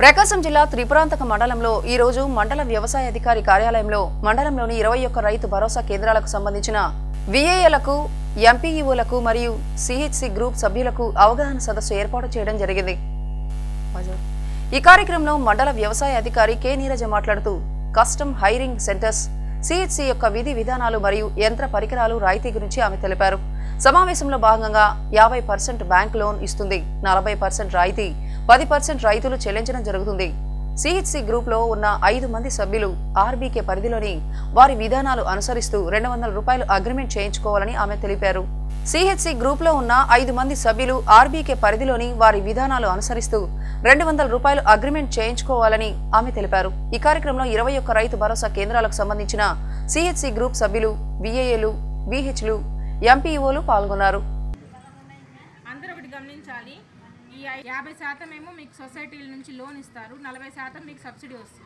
ప్రకాశం జిల్లా త్రిపురాంతక మండలంలో ఈ రోజు మండల వ్యవసాయ అధికారి కార్యాలయంలో మండలంలోని ఇరవై ఒక్క రైతు భరోసా కేంద్రాలకు సంబంధించిన విఏఏలకు ఎంపీఈఓలకు మరియు సిహెచ్సి గ్రూప్ సభ్యులకు అవగాహన సదస్సు ఏర్పాటు చేయడం జరిగింది ఈ కార్యక్రమంలో మండల వ్యవసాయ అధికారి కె నీరజ మాట్లాడుతూ కస్టమ్ హైరింగ్ సెంటర్స్ సిహెచ్సి యొక్క విధి విధానాలు మరియు యంత్ర పరికరాలు రాయితీ గురించి ఆమె తెలిపారు సమావేశంలో భాగంగా యాభై పర్సెంట్ బ్యాంక్ లోన్ ఇస్తుంది నలభై పర్సెంట్ రాయితీ పది పర్సెంట్ రైతులు చెల్లించడం జరుగుతుంది సిహెచ్సి గ్రూప్ లో ఉన్న ఐదు మంది సభ్యులు ఆర్బీకే పరిధిలోని వారి విధానాలు అనుసరిస్తూ రెండు వందల రూపాయలు అగ్రిమెంట్ చేయించుకోవాలని ఆమె తెలిపారు సిహెచ్సి గ్రూప్ లో ఉన్న ఐదు మంది సభ్యులు ఆర్బీకే పరిధిలోని వారి విధానాలు అనుసరిస్తూ రెండు వందల రూపాయలు అగ్రిమెంట్ చేయించుకోవాలని ఆమె తెలిపారు ఈ కార్యక్రమంలో ఇరవై ఒక్క రైతు భరోసా కేంద్రాలకు సంబంధించిన సిహెచ్సి గ్రూప్ సభ్యులు విఏఏలు విహెచ్లు ఎంపీఓలు పాల్గొన్నారు అందరూ ఒకటి గమనించాలి ఈ ఐ- యాభై శాతం ఏమో మీకు సొసైటీల నుంచి లోన్ ఇస్తారు నలభై శాతం మీకు సబ్సిడీ వస్తుంది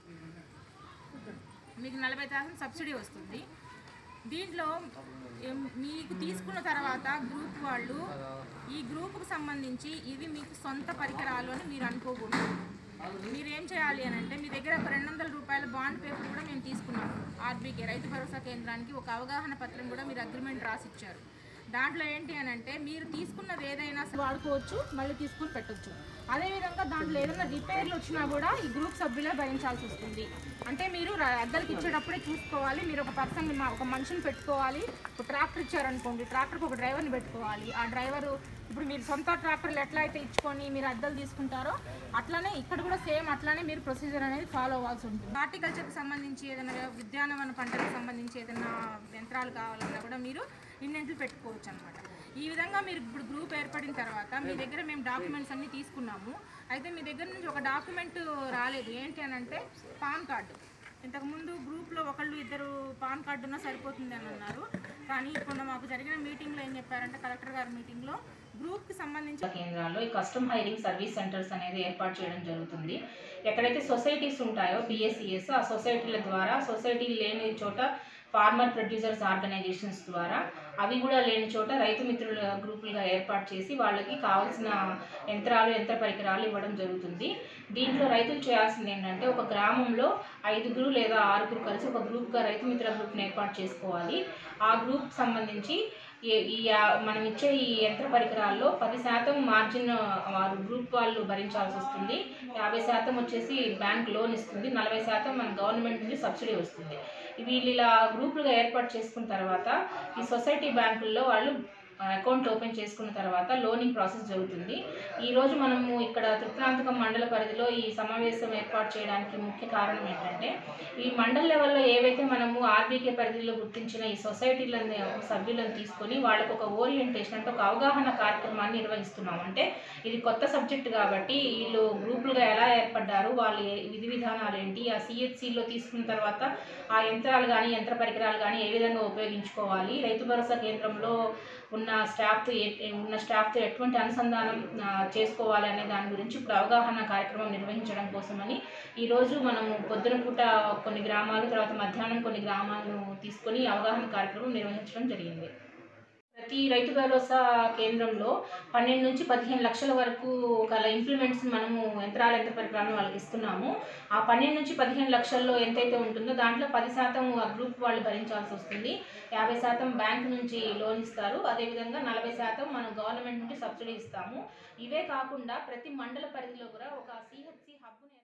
మీకు నలభై శాతం సబ్సిడీ వస్తుంది దీంట్లో ఏం- మీకు తీసుకున్న తర్వాత గ్రూప్ వాళ్ళు ఈ గ్రూప్కి సంబంధించి ఇవి మీకు సొంత పరికరాలు అని మీరు అనుకోకూడదు మీరు ఏం చేయాలి అని అంటే మీ దగ్గర ఒక రెండు వందల రూపాయల బాండ్ పేపర్ కూడా మేము తీసుకున్నాము ఆర్బీకే రైతు భరోసా కేంద్రానికి ఒక అవగాహన పత్రం కూడా మీరు అగ్రిమెంట్ రాసిచ్చారు దాంట్లో ఏంటి అని అంటే మీరు తీసుకున్నది ఏదైనా సరే వాడుకోవచ్చు మళ్ళీ తీసుకుని పెట్టొచ్చు అదేవిధంగా దాంట్లో ఏదైనా రిపేర్లు వచ్చినా కూడా ఈ గ్రూప్ సభ్యులే భరించాల్సి వస్తుంది అంటే మీరు ర- అద్దెలకు ఇచ్చేటప్పుడే చూసుకోవాలి మీరు ఒక పర్సన్ ఒక మనిషిని పెట్టుకోవాలి ఒక ట్రాక్టర్ ఇచ్చారనుకోండి ట్రాక్టర్కి ఒక డ్రైవర్ని పెట్టుకోవాలి ఆ డ్రైవరు ఇప్పుడు మీరు సొంత ట్రాక్టర్లు ఎట్లా అయితే ఇచ్చుకొని మీరు అద్దెలు తీసుకుంటారో అట్లానే ఇక్కడ కూడా సేమ్ అట్లానే మీరు ప్రొసీజర్ అనేది ఫాలో అవ్వాల్సి ఉంటుంది హార్టికల్చర్కి సంబంధించి ఏదైనా ఉద్యానవన పంటలకు సంబంధించి ఏదైనా యంత్రాలు కావాలన్నా కూడా మీరు ఇన్నెంట్లు పెట్టుకోవచ్చు అనమాట ఈ విధంగా మీరు ఇప్పుడు గ్రూప్ ఏర్పడిన తర్వాత మీ దగ్గర మేము డాక్యుమెంట్స్ అన్ని తీసుకున్నాము అయితే మీ దగ్గర నుంచి ఒక డాక్యుమెంట్ రాలేదు ఏంటి అని అంటే పాన్ కార్డు ఇంతకుముందు గ్రూప్లో ఒకళ్ళు ఇద్దరు పాన్ కార్డు ఉన్నా సరిపోతుంది అని అన్నారు కానీ ఇప్పుడు మాకు జరిగిన మీటింగ్లో ఏం చెప్పారంటే కలెక్టర్ గారి మీటింగ్లో గ్రూప్కి సంబంధించి కేంద్రాల్లో ఈ కస్టమ్ హైరింగ్ సర్వీస్ సెంటర్స్ అనేది ఏర్పాటు చేయడం జరుగుతుంది ఎక్కడైతే సొసైటీస్ ఉంటాయో పిఎస్సిఎస్ ఆ సొసైటీల ద్వారా సొసైటీ లేని చోట ఫార్మర్ ప్రొడ్యూసర్స్ ఆర్గనైజేషన్స్ ద్వారా అవి కూడా లేని చోట రైతు మిత్రుల గ్రూపులుగా ఏర్పాటు చేసి వాళ్ళకి కావాల్సిన యంత్రాలు యంత్ర పరికరాలు ఇవ్వడం జరుగుతుంది దీంట్లో రైతులు చేయాల్సింది ఏంటంటే ఒక గ్రామంలో ఐదుగురు లేదా ఆరుగురు కలిసి ఒక గ్రూప్గా రైతు మిత్ర గ్రూప్ని ఏర్పాటు చేసుకోవాలి ఆ గ్రూప్ సంబంధించి ఈ- ఈ యా- మనం ఇచ్చే ఈ యంత్ర పరికరాల్లో పది శాతం మార్జిన్ వారు గ్రూప్ వాళ్ళు భరించాల్సి వస్తుంది యాభై శాతం వచ్చేసి బ్యాంక్ లోన్ ఇస్తుంది నలభై శాతం మన గవర్నమెంట్ నుండి సబ్సిడీ వస్తుంది వీళ్ళు ఇలా గ్రూపులుగా ఏర్పాటు చేసుకున్న తర్వాత ఈ సొసైటీ బ్యాంకుల్లో వాళ్ళు అకౌంట్ ఓపెన్ చేసుకున్న తర్వాత లోనింగ్ ప్రాసెస్ జరుగుతుంది ఈ రోజు మనము ఇక్కడ త్రిపురాంతకం మండల పరిధిలో ఈ సమావేశం ఏర్పాటు చేయడానికి ముఖ్య కారణం ఏంటంటే ఈ మండల లెవెల్లో ఏవైతే మనము ఆర్బీకే పరిధిలో గుర్తించిన ఈ సొసైటీలను సభ్యులను తీసుకొని వాళ్ళకు ఒక ఓరియంటేషన్ అంటే ఒక అవగాహన కార్యక్రమాన్ని నిర్వహిస్తున్నాం అంటే ఇది కొత్త సబ్జెక్ట్ కాబట్టి వీళ్ళు గ్రూపులుగా ఎలా ఏర్పడ్డారు వాళ్ళ ఏ- విధి విధానాలు ఏంటి ఆ సిహెచ్సిలో తీసుకున్న తర్వాత ఆ యంత్రాలు కానీ యంత్ర పరికరాలు కానీ ఏ విధంగా ఉపయోగించుకోవాలి రైతు భరోసా కేంద్రంలో ఉన్న స్టాఫ్ ఉన్న స్టాఫ్తో ఎటువంటి అనుసంధానం ఆ, చేసుకోవాలి అనే దాని గురించి ఇప్పుడు అవగాహన కార్యక్రమం నిర్వహించడం కోసమని ఈరోజు మనము పొద్దున పూట కొన్ని గ్రామాలు తర్వాత మధ్యాహ్నం కొన్ని గ్రామాలను తీసుకొని అవగాహన కార్యక్రమం నిర్వహించడం జరిగింది ప్రతి రైతు భరోసా కేంద్రంలో పన్నెండు నుంచి పదిహేను లక్షల వరకు గల ఇంప్లిమెంట్స్ మనము యంత్రాల యంత్ర పరికరాలను వాళ్ళకి ఇస్తున్నాము ఆ పన్నెండు నుంచి పదిహేను లక్షల్లో ఎంతైతే ఉంటుందో దాంట్లో పది శాతం ఆ గ్రూప్ వాళ్ళు భరించాల్సి వస్తుంది యాభై శాతం బ్యాంక్ నుంచి లోన్ ఇస్తారు అదేవిధంగా నలభై శాతం మనం గవర్నమెంట్ నుండి సబ్సిడీ ఇస్తాము ఇవే కాకుండా ప్రతి మండల పరిధిలో కూడా ఒక సిహెచ్సి హబ్